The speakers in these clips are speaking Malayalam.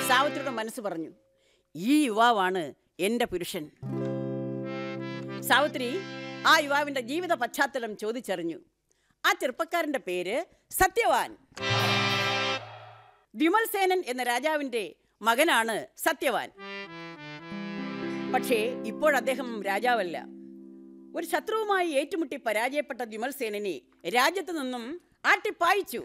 സാവിത്രിയുടെ മനസ്സ് പറഞ്ഞു ഈ യുവാവാണ് എൻ്റെ പുരുഷൻ സാവിത്രി ആ യുവാവിൻ്റെ ജീവിത പശ്ചാത്തലം ചോദിച്ചറിഞ്ഞു ആ ചെറുപ്പക്കാരൻ്റെ പേര് സത്യവാൻ വിമൽസേനൻ എന്ന രാജാവിൻ്റെ മകനാണ് സത്യവാൻ പക്ഷേ ഇപ്പോൾ അദ്ദേഹം രാജാവല്ല ഒരു ശത്രുവുമായി ഏറ്റുമുട്ടി പരാജയപ്പെട്ട വിമൽസേനനെ രാജ്യത്ത് നിന്നും ആട്ടിപ്പായിച്ചു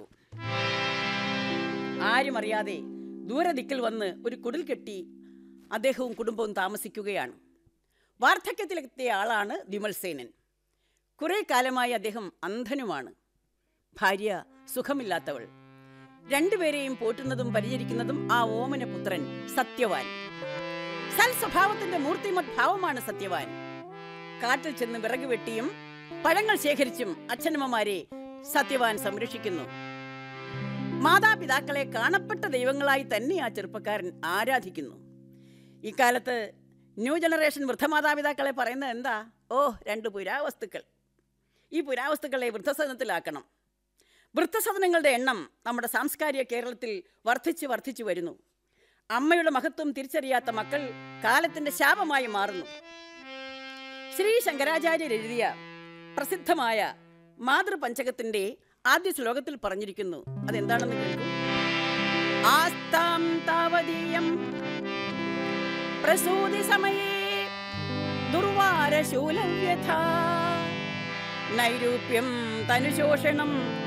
ആരും അറിയാതെ ദൂരദിക്കിൽ വന്ന് ഒരു കുടിൽ കെട്ടി അദ്ദേഹവും കുടുംബവും താമസിക്കുകയാണ് വാർദ്ധക്യത്തിലെത്തിയ ആളാണ് വിമൽസേനൻ കുറെ കാലമായി അദ്ദേഹം അന്ധനുമാണ് ഭാര്യ സുഖമില്ലാത്തവൾ രണ്ടുപേരെയും പോറ്റുന്നതും പരിചരിക്കുന്നതും ആ ഓമന പുത്രൻ സത്യവാൻ സൽ സ്വഭാവത്തിന്റെ മൂർത്തിമത് ഭാവമാണ് സത്യവാൻ കാട്ടിൽ ചെന്ന് വിറക് വെട്ടിയും പഴങ്ങൾ ശേഖരിച്ചും അച്ഛനമ്മമാരെ സത്യവാൻ സംരക്ഷിക്കുന്നു മാതാപിതാക്കളെ കാണപ്പെട്ട ദൈവങ്ങളായി തന്നെ ആ ചെറുപ്പക്കാരൻ ആരാധിക്കുന്നു ഇക്കാലത്ത് ന്യൂ ജനറേഷൻ വൃദ്ധമാതാപിതാക്കളെ പറയുന്നത് എന്താ ഓ രണ്ട് പുരാവസ്തുക്കൾ ഈ പുരാവസ്തുക്കളെ വൃദ്ധസദനത്തിലാക്കണം വൃദ്ധസദനങ്ങളുടെ എണ്ണം നമ്മുടെ സാംസ്കാരിക കേരളത്തിൽ വർദ്ധിച്ചു വർദ്ധിച്ചു വരുന്നു അമ്മയുടെ മഹത്വം തിരിച്ചറിയാത്ത മക്കൾ കാലത്തിന്റെ ശാപമായി മാറുന്നു ശ്രീ ശങ്കരാചാര്യർ എഴുതിയ പ്രസിദ്ധമായ മാതൃപഞ്ചകത്തിന്റെ ആദ്യ ശ്ലോകത്തിൽ പറഞ്ഞിരിക്കുന്നു അതെന്താണെന്ന് കേൾക്കൂ ആസ്താം താവതീയം പ്രസൂതി സമയേ ദുർവാരശൂലം യഥാ നൈരൂപ്യം തനുശോഷണം